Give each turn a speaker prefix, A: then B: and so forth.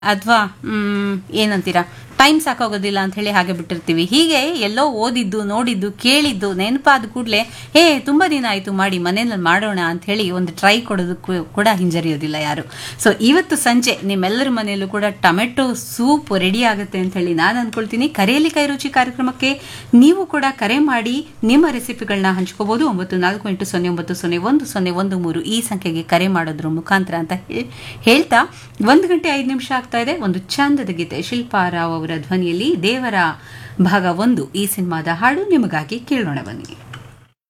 A: ಅಥವಾ ಏನಂತೀರಾ ಟೈಮ್ ಸಾಕಾಗೋದಿಲ್ಲ ಅಂತ ಹೇಳಿ ಹಾಗೆ ಬಿಟ್ಟಿರ್ತೀವಿ ಹೀಗೆ ಎಲ್ಲೋ ಓದಿದ್ದು ನೋಡಿದ್ದು ಕೇಳಿದ್ದು ನೆನಪಾದ ಕೂಡಲೇ ಹೇ ತುಂಬ ದಿನ ಆಯಿತು ಮಾಡಿ ಮನೇಲಿ ಮಾಡೋಣ ಅಂತ ಹೇಳಿ ಒಂದು ಟ್ರೈ ಕೊಡೋದಕ್ಕೂ ಕೂಡ ಹಿಂಜರಿಯೋದಿಲ್ಲ ಯಾರು ಸೊ ಇವತ್ತು ಸಂಜೆ ನಿಮ್ಮೆಲ್ಲರ ಮನೆಯಲ್ಲೂ ಕೂಡ ಟೊಮೆಟೊ ಸೂಪ್ ರೆಡಿ ಆಗುತ್ತೆ ಅಂತ ಹೇಳಿ ನಾನು ಅಂದ್ಕೊಳ್ತೀನಿ ಕರೆಯಲ್ಲಿ ಕೈ ರುಚಿ ಕಾರ್ಯಕ್ರಮಕ್ಕೆ ನೀವು ಕೂಡ ಕರೆ ಮಾಡಿ ನಿಮ್ಮ ರೆಸಿಪಿಗಳನ್ನ ಹಂಚ್ಕೋಬಹುದು ಒಂಬತ್ತು ನಾಲ್ಕು ಎಂಟು ಸೊನ್ನೆ ಒಂಬತ್ತು ಸೊನ್ನೆ ಒಂದು ಸೊನ್ನೆ ಒಂದು ಮೂರು ಈ ಸಂಖ್ಯೆಗೆ ಕರೆ ಮಾಡೋದ್ರ ಮುಖಾಂತರ ಅಂತ ಹೇ- ಹೇಳ್ತಾ ಒಂದು ಗಂಟೆ ಐದು ನಿಮಿಷ ಆಗ್ತಾ ಇದೆ ಒಂದು ಚಂದದ ಗೀತೆ ಶಿಲ್ಪಾ ರಾವ್ ಅವರ ಧ್ವನಿಯಲ್ಲಿ ದೇವರ ಭಾಗ ಒಂದು ಈ ಸಿನಿಮಾದ ಹಾಡು ನಿಮಗಾಗಿ ಕೇಳೋಣ ಬನ್ನಿ